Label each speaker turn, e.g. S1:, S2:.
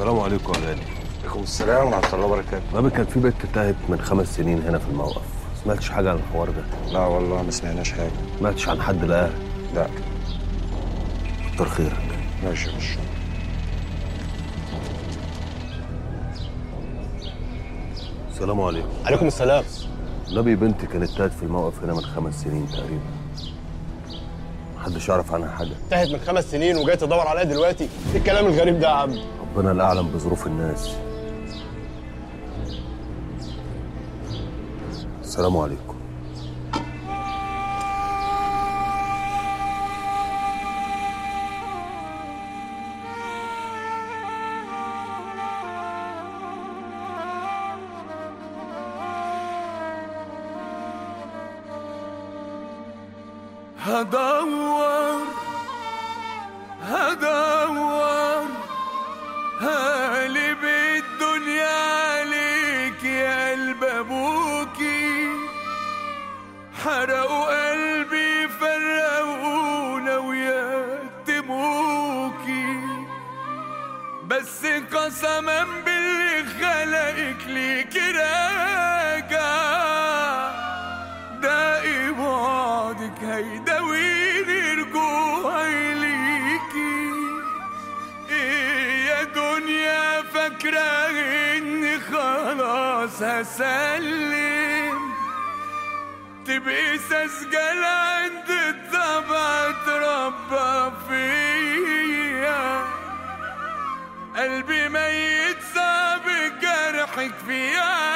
S1: السلام عليكم يا غالي
S2: عليكم السلام ورحمه الله وبركاته
S1: بابي كان في بنت تاهت من خمس سنين هنا في الموقف سمعتش حاجه عن الحوار ده
S2: لا والله ما سمعناش حاجه
S1: سمعتش عن حد لقاها
S2: لا
S1: كتر خيرك
S2: ماشي يا باشا
S1: السلام عليكم
S3: عليكم السلام
S1: نبي بنتي كانت تاهت في الموقف هنا من خمس سنين تقريبا محدش يعرف عنها حاجه
S3: انتهت من خمس سنين وجاي تدور عليها دلوقتي ايه الكلام الغريب ده يا عم
S1: ربنا الاعلم بظروف الناس السلام عليكم
S4: هدور هدور هقلب الدنيا عليك يا قلب ابوكي حرقوا قلبي فرقونا ويتموكي بس قسما باللي خلقك ليك راجع داقي بعدك هيداويني رجوعي ليكي ايه يا دنيا فاكرة اني خلاص هسلم تبقي سجل عند الطبع تربى فيا قلبي ميت صعب جرحك فيا